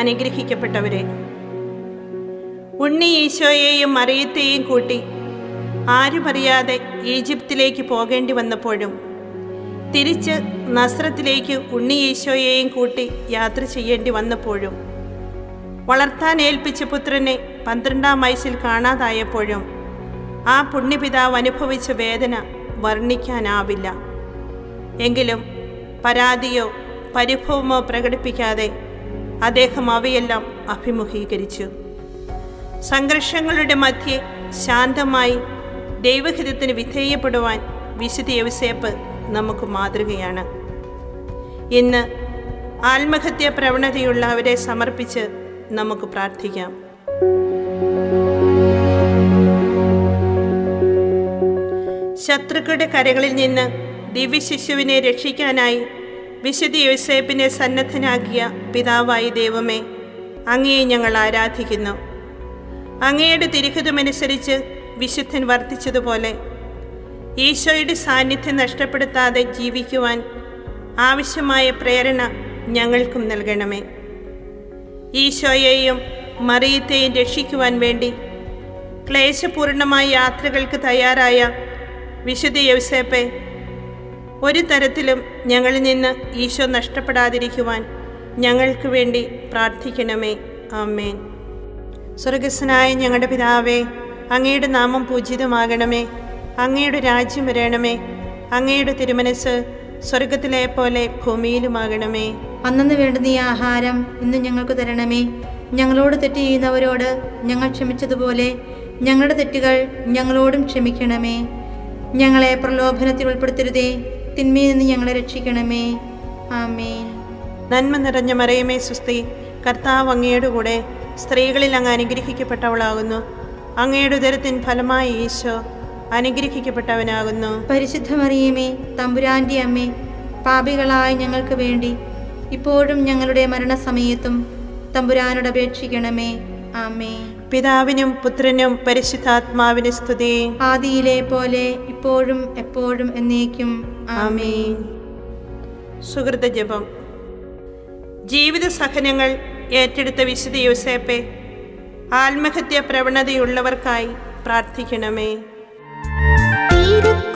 അനുഗ്രഹിക്കപ്പെട്ടവരെ ഉണ്ണി ഈശോയെയും മറിയത്തെയും കൂട്ടി ആരുമറിയാതെ ഈജിപ്തിലേക്ക് പോകേണ്ടി വന്നപ്പോഴും തിരിച്ച് നസ്രത്തിലേക്ക് ഉണ്ണി ഈശോയെയും കൂട്ടി യാത്ര ചെയ്യേണ്ടി വന്നപ്പോഴും വളർത്താൻ ഏൽപ്പിച്ച പുത്രനെ പന്ത്രണ്ടാം വയസ്സിൽ കാണാതായപ്പോഴും ആ പുണ്യപിതാവ് അനുഭവിച്ച വേദന വർണ്ണിക്കാനാവില്ല എങ്കിലും പരാതിയോ പരിഭവമോ പ്രകടിപ്പിക്കാതെ അദ്ദേഹം അവയെല്ലാം അഭിമുഖീകരിച്ചു സംഘർഷങ്ങളുടെ മധ്യേ ശാന്തമായി ദൈവഹിതത്തിന് വിധേയപ്പെടുവാൻ വിശുദ്ധ യവസേപ്പ് നമുക്ക് മാതൃകയാണ് ഇന്ന് ആത്മഹത്യ പ്രവണതയുള്ള അവരെ സമർപ്പിച്ച് നമുക്ക് പ്രാർത്ഥിക്കാം ശത്രുക്കളുടെ കരകളിൽ നിന്ന് ദിവ്യശിശുവിനെ രക്ഷിക്കാനായി വിശുദ്ധ യോസേപ്പിനെ സന്നദ്ധനാക്കിയ പിതാവായി ദൈവമേ അങ്ങയെ ഞങ്ങൾ ആരാധിക്കുന്നു അങ്ങയുടെ തിരുഹിതമനുസരിച്ച് വിശുദ്ധൻ വർദ്ധിച്ചതുപോലെ ഈശോയുടെ സാന്നിധ്യം നഷ്ടപ്പെടുത്താതെ ജീവിക്കുവാൻ ആവശ്യമായ പ്രേരണ ഞങ്ങൾക്കും നൽകണമേ ഈശോയെയും മറിയത്തെയും രക്ഷിക്കുവാൻ വേണ്ടി ക്ലേശപൂർണമായ യാത്രകൾക്ക് തയ്യാറായ വിശുദ്ധ യവസേപ്പെ ഒരു തരത്തിലും ഞങ്ങളിൽ നിന്ന് ഈശോ നഷ്ടപ്പെടാതിരിക്കുവാൻ ഞങ്ങൾക്ക് വേണ്ടി പ്രാർത്ഥിക്കണമേ ആമേൻ സ്വർഗസ്സനായ ഞങ്ങളുടെ പിതാവേ അങ്ങയുടെ നാമം പൂജിതമാകണമേ അങ്ങയുടെ രാജ്യം വരണമേ അങ്ങയുടെ തിരുമനസ് സ്വർഗത്തിലെ പോലെ ഭൂമിയിലുമാകണമേ അന്നു വേണ്ടുന്ന ഈ ആഹാരം ഇന്ന് ഞങ്ങൾക്ക് തരണമേ ഞങ്ങളോട് തെറ്റ് ചെയ്യുന്നവരോട് ഞങ്ങൾ ക്ഷമിച്ചതുപോലെ ഞങ്ങളുടെ തെറ്റുകൾ ഞങ്ങളോടും ക്ഷമിക്കണമേ ഞങ്ങളെ പ്രലോഭനത്തിൽ ഉൾപ്പെടുത്തരുതേ തിന്മയിൽ നിന്ന് ഞങ്ങളെ രക്ഷിക്കണമേ ആമേൻ നന്മ നിറഞ്ഞ മറിയമേ സുസ്തി കർത്താവ് അങ്ങയുടെ കൂടെ സ്ത്രീകളിൽ അങ്ങ് അനുഗ്രഹിക്കപ്പെട്ടവളാകുന്നു അങ്ങയുടെ ഉദരത്തിൻ ഫലമായി ഈശോ അനുഗ്രഹിക്കപ്പെട്ടവനാകുന്നു പരിശുദ്ധ മറിയമേ തമ്പുരാൻ്റെ അമ്മേ പാപികളായ ഞങ്ങൾക്ക് വേണ്ടി ഇപ്പോഴും ഞങ്ങളുടെ മരണസമയത്തും തമ്പുരാനോട് അപേക്ഷിക്കണമേ ആമേ പിതാവിനും പുത്രനും പരിശുദ്ധാത്മാവിന് സ്തുതി ആദിയിലെ പോലെ ഇപ്പോഴും എപ്പോഴും എന്നേക്കും ആമേൻ സുഹൃത ജപം ജീവിത സഹനങ്ങൾ ഏറ്റെടുത്ത വിശുദ്ധ യോസേപ്പെ ആത്മഹത്യ പ്രവണതയുള്ളവർക്കായി പ്രാർത്ഥിക്കണമേ തീരത്ത്